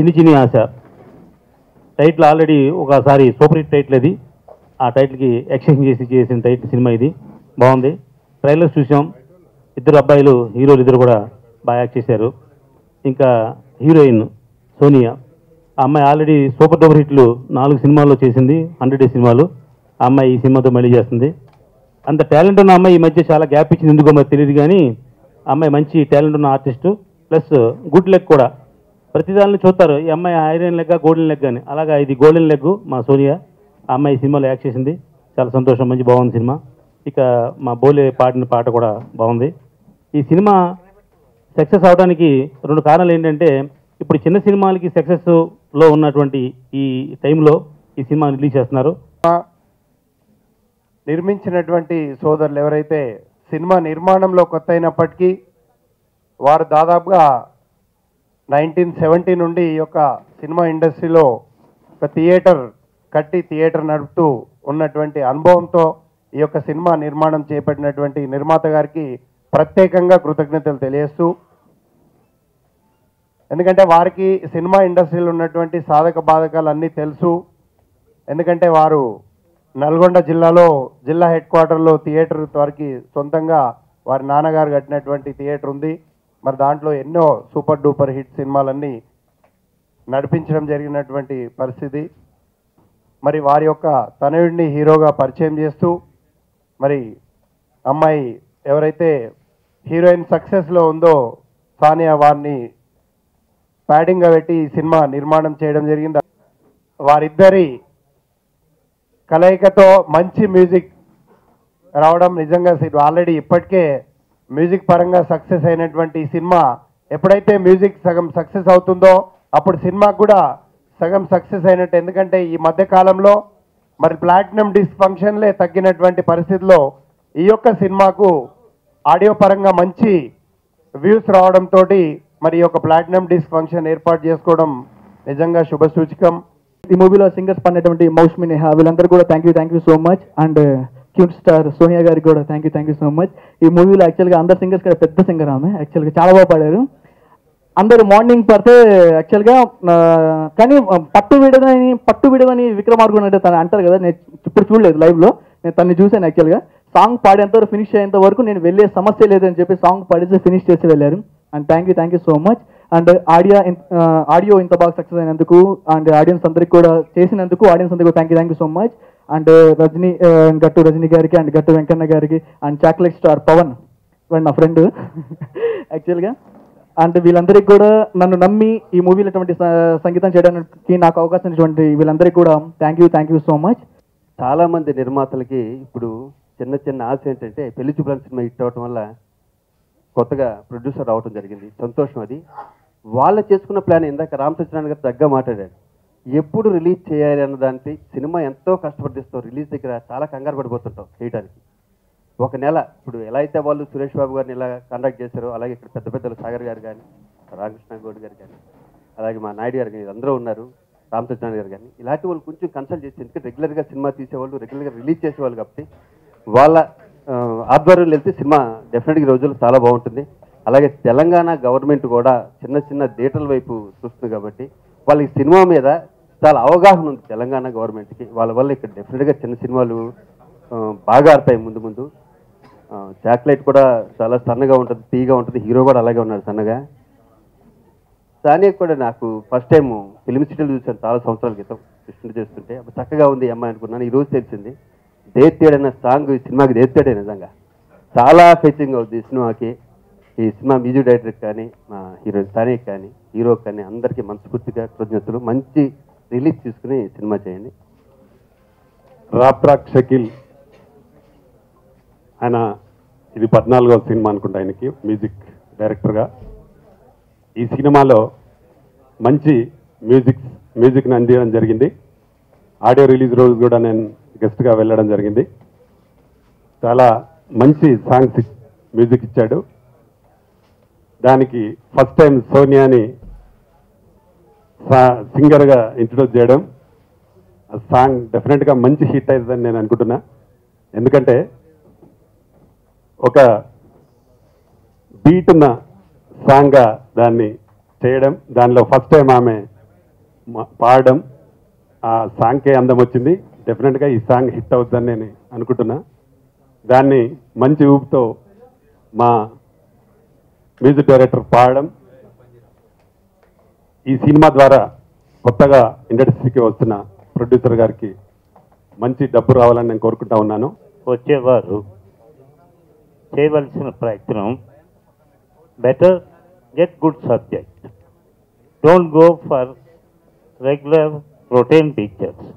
చిన్ని Chinni Asha title already ఒకసారి super hit title అది ఆ టైటిల్కి ఎక్స్చేంజ్ చేసి చేసిన టైటిల్ సినిమా ఇది బాగుంది ట్రైలర్స్ చూసాం ఇద్దరు అబ్బాయిలు హీరోలు ఇద్దరు కూడా బాగా యాక్ట్ చేశారు ఇంకా హీరోయిన్ సోనియా ఆ అమ్మాయి ఆల్రెడీ సూపర్ డూపర్ హిట్లు నాలుగు సినిమాల్లో చేసింది హండ్రెడ్ డే సినిమాలు ఆ అమ్మాయి ఈ సినిమాతో మళ్ళీ చేస్తుంది అంత టాలెంట్ ఉన్న అమ్మాయి ఈ మధ్య చాలా గ్యాప్ ఇచ్చింది ఎందుకో మరి తెలియదు కానీ ఆ అమ్మాయి మంచి టాలెంట్ ఉన్న ఆర్టిస్టు ప్లస్ గుడ్ లెగ్ కూడా ప్రతి దానిలో చూస్తారు ఈ అమ్మాయి ఐరన్ లెగ్ గోల్డెన్ లెగ్ అని అలాగా ఇది గోల్డెన్ లెగ్ మా సోనియా ఆ అమ్మాయి ఈ సినిమాలో యాక్ట్ చేసింది చాలా సంతోషం మంచి బాగుంది సినిమా ఇక మా బోలే పాడిన పాట కూడా బాగుంది ఈ సినిమా సక్సెస్ అవడానికి రెండు కారణాలు ఏంటంటే ఇప్పుడు చిన్న సినిమాలకి సక్సెస్లో ఉన్నటువంటి ఈ టైంలో ఈ సినిమా రిలీజ్ చేస్తున్నారు నిర్మించినటువంటి సోదరులు ఎవరైతే సినిమా నిర్మాణంలో కొత్త అయినప్పటికీ వారు దాదాపుగా నైన్టీన్ సెవెంటీ నుండి ఈ యొక్క సినిమా ఇండస్ట్రీలో ఒక థియేటర్ కట్టి థియేటర్ నడుపుతూ ఉన్నటువంటి అనుభవంతో ఈ యొక్క సినిమా నిర్మాణం చేపట్టినటువంటి నిర్మాత గారికి ప్రత్యేకంగా కృతజ్ఞతలు తెలియజేస్తూ ఎందుకంటే వారికి సినిమా ఇండస్ట్రీలో ఉన్నటువంటి సాధక బాధకాలు అన్నీ తెలుసు ఎందుకంటే వారు నల్గొండ జిల్లాలో జిల్లా హెడ్ క్వార్టర్లో థియేటర్ వారికి సొంతంగా వారి నాన్నగారు కట్టినటువంటి థియేటర్ ఉంది మరి దాంట్లో ఎన్నో సూపర్ డూపర్ హిట్ సినిమాలన్నీ నడిపించడం జరిగినటువంటి పరిస్థితి మరి వారి యొక్క తనయుడిని హీరోగా పరిచయం చేస్తూ మరి అమ్మాయి ఎవరైతే హీరోయిన్ సక్సెస్లో ఉందో సానియా వారిని ప్యాడింగ్గా పెట్టి ఈ సినిమా నిర్మాణం చేయడం జరిగింది వారిద్దరి కలయికతో మంచి మ్యూజిక్ రావడం నిజంగా ఆల్రెడీ ఇప్పటికే మ్యూజిక్ పరంగా సక్సెస్ అయినటువంటి ఈ సినిమా ఎప్పుడైతే మ్యూజిక్ సగం సక్సెస్ అవుతుందో అప్పుడు సినిమా కూడా సగం సక్సెస్ అయినట్టు ఎందుకంటే ఈ మధ్య కాలంలో మరి ప్లాటినం డిస్క్ ఫంక్షన్లే తగ్గినటువంటి పరిస్థితిలో ఈ యొక్క సినిమాకు ఆడియో పరంగా మంచి వ్యూస్ రావడంతో మరి ఈ యొక్క ప్లాటినం డిస్క్ ఫంక్షన్ ఏర్పాటు చేసుకోవడం నిజంగా శుభ సూచకం ఈ మూవీలో సింగర్స్ పడినటువంటి మౌష్మి నేహా వీళ్ళందరూ కూడా thank you thank you so much and cute star Sonia గారికి కూడా thank you thank you so మచ్ ఈ మూవీలో యాక్చువల్గా అందరు సింగర్స్ కూడా పెద్ద సింగర్ ఆమె యాక్చువల్గా చాలా బాగా పాడారు అందరు మార్నింగ్ పడితే యాక్చువల్గా కానీ పట్టు విడదని పట్టు విడదని విక్రమార్కుడు అంటే తను అంటారు కదా నేను ఇప్పుడు చూడలేదు లైవ్లో నేను తన్ని చూశాను యాక్చువల్గా సాంగ్ పాడేంత వరకు ఫినిష్ అయ్యేంత వరకు నేను వెళ్ళే సమస్య లేదని చెప్పి సాంగ్ పాడేసి ఫినిష్ చేసి వెళ్ళారు and thank you thank you so much and audio audio ఇంత బాగా సక్సెస్ అయినందుకు అండ్ ఆడియన్స్ అందరికి కూడా చేసినందుకు ఆడియన్స్ అందరికీ thank you thank you so much and Rajini ఆ, గట్టు రజనీ గారికి అండ్ గట్టు వెంకన్న గారికి అండ్ చాక్లెట్ స్టార్ పవన్ వాడు నా ఫ్రెండ్ యాక్చువల్గా అండ్ వీళ్ళందరికీ కూడా నన్ను నమ్మి ఈ మూవీలో అటువంటి స- సంగీతం చేయడానికి నాకు అవకాశం ఇచ్చినటువంటి వీళ్ళందరికీ కూడా thank you thank you so much చాలా మంది నిర్మాతలకి ఇప్పుడు చిన్న చిన్న ఆశ ఏంటంటే పెళ్లి చూపుల సినిమా హిట్ అవటం వల్ల కొత్తగా ప్రొడ్యూసర్ రావటం జరిగింది సంతోషం అది వాళ్ళు చేసుకున్న ప్లాన్ ఇందాక రామ్ సత్యనారాయణ గారు తగ్గ మాట్లాడాడు ఎప్పుడు రిలీజ్ చేయాలి అన్న దానికి సినిమా ఎంతో కష్టపడిస్తాం రిలీజ్ దగ్గర చాలా కంగారు పడిపోతుంటాం చేయడానికి ఒక నెల ఇప్పుడు ఎలా అయితే వాళ్ళు సురేష్ బాబు గారిని ఇలా కండక్ట్ చేశారో అలాగే ఇక్కడ పెద్ద పెద్దలు సాగర్ గారు కానీ రామకృష్ణ గౌడ్ గారు కానీ అలాగే మా నాయుడు గారు కానీ అందరూ ఉన్నారు రామ్ సత్యనారాయణ గారు కానీ ఇలాంటి వాళ్ళు కొంచెం కన్సల్ట్ చేసి ఎందుకంటే రెగ్యులర్గా సినిమా తీసేవాళ్ళు రెగ్యులర్గా రిలీజ్ చేసేవాళ్ళు కాబట్టి వాళ్ళ ఆ, ఆధ్వర్యంలో వెళ్తే సినిమా డెఫినెట్గా ఈ రోజుల్లో చాలా బాగుంటుంది అలాగే తెలంగాణ గవర్నమెంట్ కూడా చిన్న చిన్న థియేటర్ల వైపు చూస్తుంది కాబట్టి వాళ్ళకి సినిమా మీద చాలా అవగాహన ఉంది తెలంగాణ గవర్నమెంట్కి వాళ్ళ వల్ల ఇక్కడ డెఫినెట్గా చిన్న సినిమాలు ఆ, బాగా ఆడతాయి ముందు ముందు చాక్లెట్ కూడా చాలా సన్నగా ఉంటుంది తీగా ఉంటుంది హీరో కూడా అలాగే ఉన్నాడు సన్నగా సానియా కూడా నాకు ఫస్ట్ టైం ఫిలిం సిటీలు చూశాను చాలా సంవత్సరాల క్రితం కృష్ణుడు చేస్తుంటే అప్పుడు చక్కగా ఉంది ఈ అమ్మాయి అనుకున్నాను ఈ రోజు తెలిసింది దేత్తేడు అన్న సాంగ్ ఈ సినిమాకి దేత్తేడే నిజంగా చాలా ఫెచింగ్ అవుతుంది ఈ సినిమాకి ఈ సినిమా మ్యూజిక్ డైరెక్టర్ కానీ మా హీరోయిన్ సానియా కానీ హీరో కానీ అందరికీ మనస్ఫూర్తిగా కృతజ్ఞతలు మంచి రిలీజ్ తీసుకుని సినిమా చేయండి రాప్రాక్ షకీల్ ఆయన ఇది పద్నాలుగో సినిమా అనుకుంటా ఆయనకి మ్యూజిక్ డైరెక్టర్గా ఈ సినిమాలో మంచి మ్యూజిక్ మ్యూజిక్ని అందించడం జరిగింది ఆడియో రిలీజ్ రోజు కూడా నేను గెస్ట్గా వెళ్ళడం జరిగింది చాలా మంచి సాంగ్స్ ఇచ్- మ్యూజిక్ ఇచ్చాడు దానికి ఫస్ట్ టైం సోనియాని సా- సింగర్గా ఇంట్రొడ్యూస్ చేయడం ఆ సాంగ్ డెఫినెట్గా మంచి హిట్ అవుతుందని నేను అనుకుంటున్నా ఎందుకంటే ఒక బీట్ ఉన్న సాంగ్గా దాన్ని చేయడం దానిలో ఫస్ట్ టైం ఆమె మా- పాడడం ఆ సాంగ్కే అందం వచ్చింది డెఫినెట్గా ఈ సాంగ్ హిట్ అవుతుందని నేను అనుకుంటున్నా దాన్ని మంచి ఊపుతో మా మ్యూజిక్ డైరెక్టర్ పాడడం ఈ సినిమా ద్వారా కొత్తగా ఇండస్ట్రీకి వస్తున్న ప్రొడ్యూసర్ గారికి మంచి డబ్బు రావాలని నేను కోరుకుంటా ఉన్నాను వచ్చేవారు చేయవలసిన ప్రయత్నం better get good subject don't go for regular routine pictures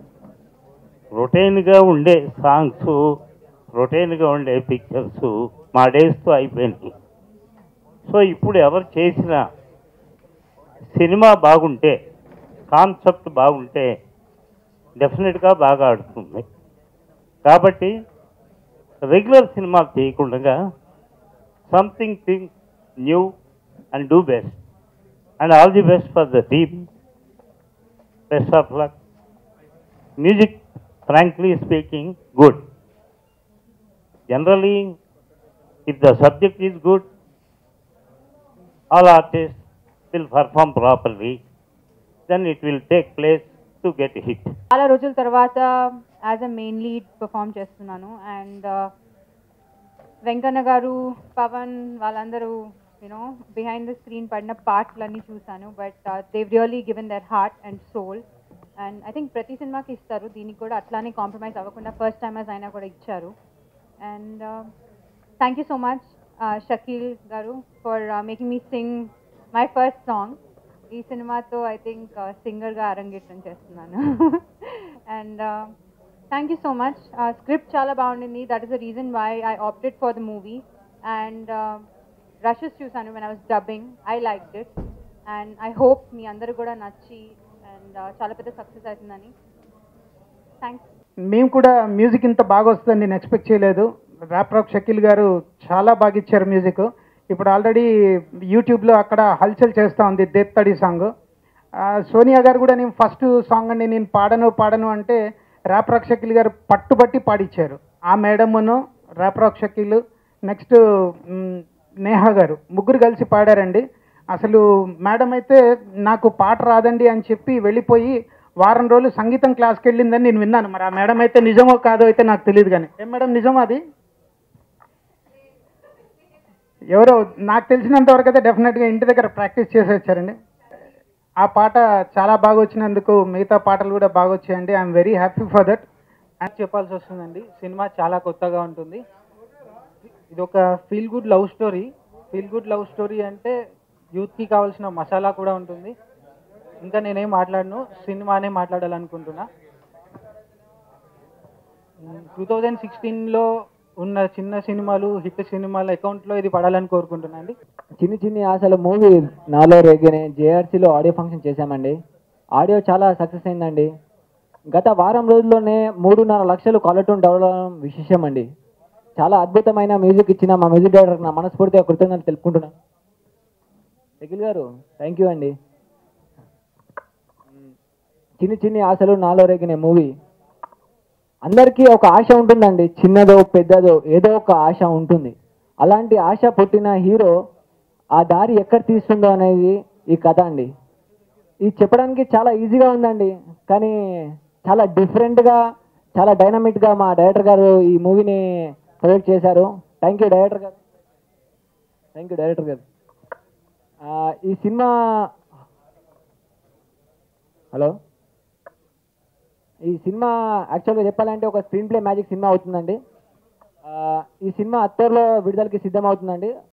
రొటీన్గా ఉండే సాంగ్స్ రొటీన్గా ఉండే పిక్చర్స్ మా డేస్తో అయిపోయినాయి సో ఇప్పుడు ఎవరు చేసిన సినిమా బాగుంటే కాన్సెప్ట్ బాగుంటే డెఫినెట్గా బాగా ఆడుతుంది కాబట్టి రెగ్యులర్ సినిమాలు చేయకుండా something thing new and do best and all the best for the team best of luck music frankly speaking good generally if the subject is good all artists will perform properly, then it will take place to get hit. చాలా రోజుల తర్వాత as a main lead perform చేస్తున్నాను and Venkanna garu Pawan వాళ్ళందరూ you know behind the screen పడిన పార్ట్లన్నీ చూశాను but Dev really given their heart and soul and I think ప్రతి సినిమాకి ఇస్తారు దీనికి కూడా అట్లానే కాంప్రమైజ్ అవ్వకుండా ఫస్ట్ టైం అయినా కూడా ఇచ్చారు and thank you so much Shakeel garu for making me sing my first song ఈ సినిమాతో ఐ థింక్ సింగర్గా అరంగేట్రం చేస్తున్నాను and thank you so much script చాలా బాగుండింది that is the reason why I opted for the movie and rushes చూసాను when I was dubbing I like it and I hope మీ అందరూ కూడా నచ్చి అండ్ చాలా పెద్ద సక్సెస్ అవుతుందని థ్యాంక్స్ మేము కూడా మ్యూజిక్ ఇంత బాగా వస్తుందని నేను ఎక్స్పెక్ట్ చేయలేదు ర్యాప్ రాక్ షకీల్ గారు చాలా బాగా ఇచ్చారు మ్యూజిక్ ఇప్పుడు ఆల్రెడీ యూట్యూబ్లో అక్కడ హల్చల్ చేస్తూ ఉంది దేత్తడి సాంగ్ సోనియా గారు కూడా నేను ఫస్ట్ సాంగ్ అండి నేను పాడను పాడను అంటే ర్యాప్ రాక్ షకీల్ గారు పట్టుబట్టి పాడిచ్చారు ఆ మేడమును rap rock Shakeel next Neha garu ముగ్గురు కలిసి పాడారండి అసలు మేడం అయితే నాకు పాట రాదండి అని చెప్పి వెళ్ళిపోయి వారం రోజులు సంగీతం క్లాస్కి వెళ్ళిందని నేను విన్నాను మరి ఆ మేడం అయితే నిజమో కాదో అయితే నాకు తెలియదు కానీ ఏం మేడం నిజమా అది ఎవరో నాకు తెలిసినంత వరకు అయితే డెఫినెట్గా ఇంటి దగ్గర ప్రాక్టీస్ చేసి వచ్చారండి ఆ పాట చాలా బాగా వచ్చినందుకు మిగతా పాటలు కూడా బాగా వచ్చాయండి I'm very happy for that అని చెప్పాల్సి వస్తుందండి సినిమా చాలా కొత్తగా ఉంటుంది ఇది ఒక feel good love story feel good love story అంటే యూత్కి కావాల్సిన మసాలా కూడా ఉంటుంది ఇంకా నేనేం మాట్లాడను సినిమానే మాట్లాడాలనుకుంటున్నా టూ థౌజండ్ సిక్స్టీన్లో ఉన్న చిన్న సినిమాలు హిట్ సినిమాల అకౌంట్లో ఇది పడాలని కోరుకుంటున్నా అండి చిన్ని చిన్ని ఆశల మూవీ నాలో రేగనే జేఆర్సీలో ఆడియో ఫంక్షన్ చేశామండి ఆడియో చాలా సక్సెస్ అయిందండి గత వారం రోజుల్లోనే మూడున్నర లక్షలు కాలర్టూన్ డెవలప్ అవడం విశేషం అండి చాలా అద్భుతమైన మ్యూజిక్ ఇచ్చిన మా మ్యూజిక్ డైరెక్టర్ నా మనస్ఫూర్తిగా కృతజ్ఞతలు తెలుపుకుంటున్నాను నిఖిల్ గారు థ్యాంక్ యూ అండి చిన్ని చిన్ని ఆశలు నాలో రేగిన మూవీ అందరికీ ఒక ఆశ ఉంటుందండి చిన్నదో పెద్దదో ఏదో ఒక ఆశ ఉంటుంది అలాంటి ఆశ పుట్టిన హీరో ఆ దారి ఎక్కడ తీస్తుందో అనేది ఈ కథ అండి ఇది చెప్పడానికి చాలా ఈజీగా ఉందండి కానీ చాలా డిఫరెంట్గా చాలా డైనమిక్గా మా డైరెక్టర్ గారు ఈ మూవీని ప్రొజెక్ట్ చేశారు థ్యాంక్ యూ డైరెక్టర్ గారు థ్యాంక్ యూ డైరెక్టర్ గారు ఆ, ఈ సినిమా హలో ఈ సినిమా యాక్చువల్గా చెప్పాలంటే ఒక స్క్రీన్ ప్లే మ్యాజిక్ సినిమా అవుతుందండి ఆ, ఈ సినిమా అత్తర్లో విడుదలకి సిద్ధమవుతుందండి